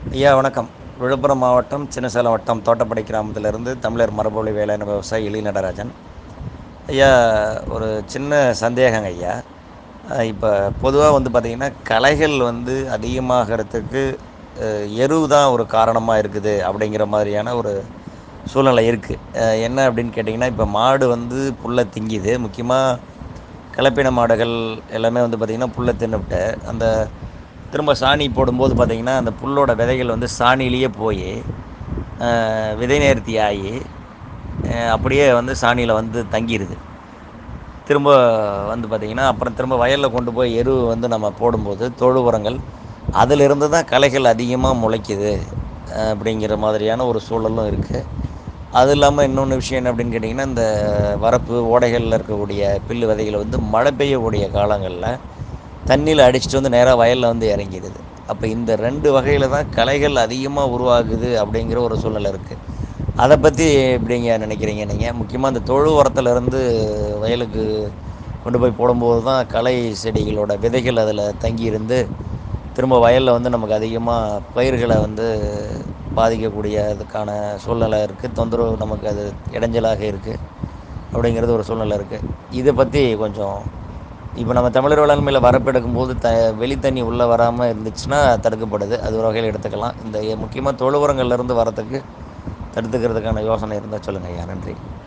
ஐயா வணக்கம் விழுப்புரம் மாவட்டம் சின்னசேலம் வட்டம் தோட்டப்படை கிராமத்திலிருந்து தமிழர் மரபொழி வேளாண் விவசாயி எலி நடராஜன் ஐயா ஒரு சின்ன சந்தேகங்க ஐயா இப்போ பொதுவாக வந்து பார்த்திங்கன்னா களைகள் வந்து அதிகமாகிறதுக்கு அஹ், எரு தான் ஒரு காரணமாக இருக்குது அப்படிங்கிற மாதிரியான ஒரு சூழ்நிலை இருக்குது என்ன அப்படின்னு கேட்டிங்கன்னா இப்போ மாடு வந்து புல்லை திங்கிது முக்கியமாக கலப்பின மாடுகள் எல்லாமே வந்து பார்த்திங்கன்னா புல்லை தின்னுவிட்டு அந்த திரும்ப சாணி போடும்போது பார்த்திங்கன்னா அந்த புல்லோட விதைகள் வந்து சாணியிலேயே போய் விதை நேர்த்தி ஆகி அஹ், அப்படியே வந்து சாணியில் வந்து தங்கிடுது திரும்ப வந்து பார்த்திங்கன்னா அப்புறம் திரும்ப வயலில் கொண்டு போய் எரு வந்து நம்ம போடும்போது தொழு உரங்கள் அதிலிருந்து தான் களைகள் அதிகமாக முளைக்குது அஹ், அப்படிங்கிற மாதிரியான ஒரு சூழலும் இருக்குது அது இல்லாமல் இன்னொன்று விஷயம் என்ன அப்படின்னு கேட்டிங்கன்னா இந்த வரப்பு ஓடைகளில் இருக்கக்கூடிய பில்லு விதைகளை வந்து மழை பெய்யக்கூடிய காலங்களில் தண்ணியில் அடிச்சிட்டு வந்து நேராக வயலில் வந்து இறங்கிடுது அப்போ இந்த ரெண்டு வகையில் தான் களைகள் அதிகமாக உருவாகுது அப்படிங்கிற ஒரு சூழ்நிலை இருக்குது அதை பற்றி எப்படிங்க நினைக்கிறீங்க நீங்கள் முக்கியமாக இந்த தொழு உரத்துலேருந்து வயலுக்கு கொண்டு போய் போடும்போது தான் களை செடிகளோட விதைகள் அதில் தங்கி இருந்து திரும்ப வயலில் வந்து நமக்கு அதிகமாக பயிர்களை வந்து பாதிக்கக்கூடியதுக்கான சூழ்நிலை இருக்குது தொந்தரவு நமக்கு அது இடைஞ்சலாக இருக்குது அப்படிங்கிறது ஒரு சூழ்நிலை இருக்குது இதை பற்றி கொஞ்சம் இப்போ நம்ம தமிழர் வேளாண்மையில் வரப்பெடுக்கும் போது த வெளி தண்ணி உள்ளே வராமல் இருந்துச்சுன்னா தடுக்கப்படுது அது ஒரு வகையில் எடுத்துக்கலாம் இந்த முக்கியமாக தொழு உரங்கள்லேருந்து வரத்துக்கு தடுத்துக்கிறதுக்கான யோசனை இருந்தால் சொல்லுங்கள் ஐயா நன்றி